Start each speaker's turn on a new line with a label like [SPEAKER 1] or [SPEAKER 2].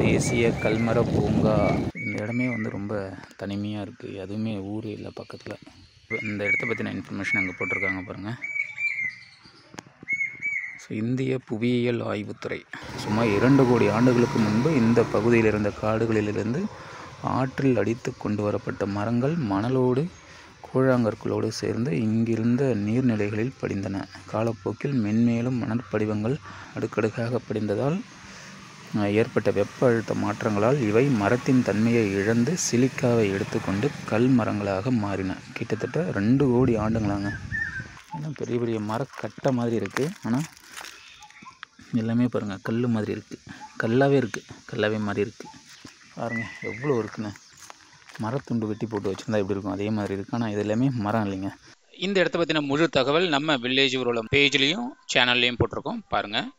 [SPEAKER 1] தேசிய கல்மர பூங்கா இந்த இடமே வந்து ரொம்ப தனிமையாக இருக்குது எதுவுமே ஊர் இல்லை பக்கத்தில் இந்த இடத்த பற்றின இன்ஃபர்மேஷன் அங்கே போட்டிருக்காங்க பாருங்கள் ஸோ இந்திய புவியியல் ஆய்வுத்துறை சுமார் இரண்டு கோடி ஆண்டுகளுக்கு முன்பு இந்த பகுதியில் இருந்த காடுகளிலிருந்து ஆற்றில் அடித்து கொண்டு வரப்பட்ட மரங்கள் மணலோடு கூழாங்கற்களோடு சேர்ந்து இங்கிருந்த நீர்நிலைகளில் படிந்தன காலப்போக்கில் மென்மேலும் மணற்படிவங்கள் அடுக்கடுக்காக படிந்ததால் அஹ், ஏற்பட்ட வெப்ப அழுத்த மாற்றங்களால் இவை மரத்தின் தன்மையை இழந்து சிலிக்காவை எடுத்துக்கொண்டு கல் மரங்களாக மாறின கிட்டத்தட்ட ரெண்டு கோடி ஆண்டுங்களாங்க எல்லாம் பெரிய பெரிய மரக்கட்டை மாதிரி இருக்குது ஆனால் எல்லாமே பாருங்கள் கல் மாதிரி இருக்குது கல்லாகவே இருக்குது கல்லாவே மாதிரி இருக்குது பாருங்கள் எவ்வளோ இருக்குன்னு மரத்துண்டு வெட்டி போட்டு வச்சுருந்தா எப்படி இருக்கும் அதே மாதிரி இருக்குது ஆனால் இது எல்லாமே மரம் இல்லைங்க
[SPEAKER 2] இந்த இடத்த பற்றின முழு தகவல் நம்ம வில்லேஜ் ஊரோட பேஜ்லேயும் சேனல்லையும் போட்டிருக்கோம் பாருங்கள்